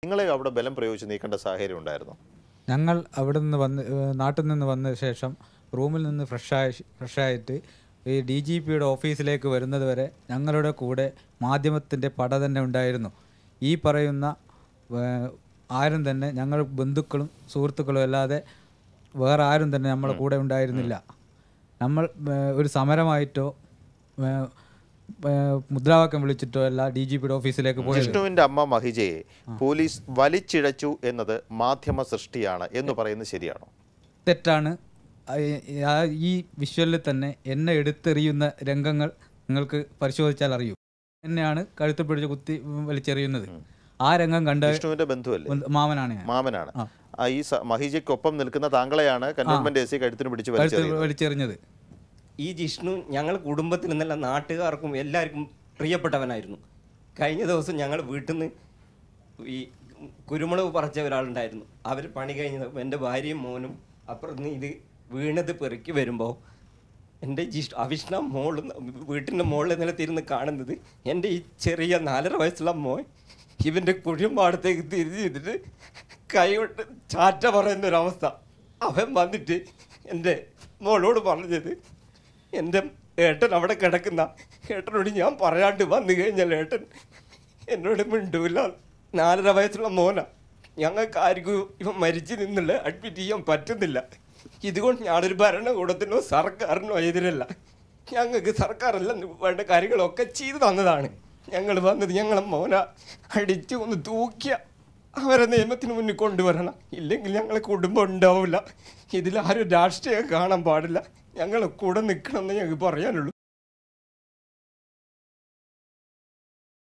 നിങ്ങളെ അവിടെ ബലം പ്രയോഗിച്ച് നീക്കേണ്ട സാഹചര്യം ഉണ്ടായിരുന്നു ഞങ്ങൾ അവിടെ നിന്ന് വന്ന് ഏഹ് നാട്ടിൽ നിന്ന് വന്ന ശേഷം റൂമിൽ നിന്ന് ഫ്രഷായി ഫ്രഷായിട്ട് ഈ ഡി ജി പിയുടെ ഓഫീസിലേക്ക് വരുന്നത് വരെ ഞങ്ങളുടെ കൂടെ മാധ്യമത്തിൻ്റെ പട തന്നെ ഉണ്ടായിരുന്നു ഈ പറയുന്ന ഏഹ്, ആരും തന്നെ ഞങ്ങൾ ബന്ധുക്കളും സുഹൃത്തുക്കളും അല്ലാതെ വേറെ ആരും തന്നെ നമ്മളെ കൂടെ ഉണ്ടായിരുന്നില്ല നമ്മൾ ഏഹ്, ഒരു സമരമായിട്ടോ ഏഹ്, ഏഹ്, മുദ്രാവാക്യം വിളിച്ചിട്ടോ അല്ല ഡി ജി പിയുടെ ഓഫീസിലേക്ക് പോയത് ജിഷ്ണുവിന്റെ അമ്മ മഹിജയെ പോലീസ് വലിച്ചിഴച്ചു എന്നത് മാധ്യമ സൃഷ്ടിയാണ് എന്ന് പറയുന്നത് ശരിയാണോ തെറ്റാണ് ആ- ആ ഈ വിഷ്വലിൽ തന്നെ എന്നെ എടുത്തെറിയുന്ന രംഗങ്ങൾ നിങ്ങൾക്ക് പരിശോധിച്ചാൽ അറിയൂ എന്നെയാണ് കഴുത്ത് പിടിച്ച് കുത്തി വലിച്ചെറിയുന്നത് ആ രംഗം കണ്ട വിഷ്ണുവിന്റെ ബന്ധുവല്ലേ ബന്ധു- മാമനാണ് ഞാൻ മാമനാണ് ആ. ആ, ഈ സ- മഹിജയ്ക്കൊപ്പം നിൽക്കുന്ന താങ്കളെയാണ് കന്റോൺമെന്റ് എ സി കഴുത്തിന് പിടിച്ച് കഴുത്ത് വലിച്ചെറിയുന്നത് വലിച്ചെറിഞ്ഞത് ഈ ജിഷ്ണു ഞങ്ങൾ കുടുംബത്തിൽ നിന്നല്ല നാട്ടുകാർക്കും എല്ലാവർക്കും പ്രിയപ്പെട്ടവനായിരുന്നു കഴിഞ്ഞ ദിവസം ഞങ്ങൾ വീട്ടിൽ നിന്ന് ഈ കുരുമുളക് പറിച്ച ഒരാളുണ്ടായിരുന്നു അവർ പണി കഴിഞ്ഞത് എൻ്റെ ഭാര്യയും മോനും അപ്പുറത്ത് നിന്ന് ഇത് വീണത് പെറുക്കി വരുമ്പോൾ എൻ്റെ ജിഷ് അവിഷ്ണ മോള് വീട്ടിൻ്റെ മുകളിൽ നിലത്തിരുന്ന് കാണുന്നത് എൻ്റെ ഈ ചെറിയ നാലര വയസ്സുള്ള മോൻ ഇവൻ്റെ കുഴിമ്പാടത്തേക്ക് തിരിഞ്ഞ് ചെയ്തിട്ട് കൈ കൊണ്ട് ചാറ്റ പറയുന്ന ഒരവസ്ഥ അവൻ വന്നിട്ട് എൻ്റെ മോളോട് പറഞ്ഞത് എൻ്റെ ഏട്ടൻ അവിടെ കിടക്കുന്ന ഏട്ടനോട് ഞാൻ പറയാണ്ട് വന്നു കഴിഞ്ഞാൽ ഏട്ടൻ എന്നോട് മിണ്ടൂല നാലര വയസ്സുള്ള മോന ഞങ്ങൾക്ക് ആർക്കും ഇവൻ മരിച്ചു നിന്നില്ല അഡ്മിറ്റ് ചെയ്യാൻ പറ്റുന്നില്ല ഇതുകൊണ്ട് ഞാനൊരു ഭരണകൂടത്തിനോ സർക്കാരിനോ എതിരല്ല ഞങ്ങൾക്ക് സർക്കാരെല്ലാം വേണ്ട കാര്യങ്ങളൊക്കെ ചെയ്തു തന്നതാണ് ഞങ്ങൾ വന്നത് ഞങ്ങളെ മോന അടിച്ച് ഒന്ന് തൂക്കിയ അവരെ നിയമത്തിന് മുന്നിൽ കൊണ്ടുവരണം ഇല്ലെങ്കിൽ ഞങ്ങളെ കുടുംബം ഉണ്ടാവില്ല ഇതിലാരും രാഷ്ട്രീയം കാണാൻ പാടില്ല ഞങ്ങളെ കൂടെ നിൽക്കണമെന്ന് ഞങ്ങൾക്ക് പറയാനുള്ളൂ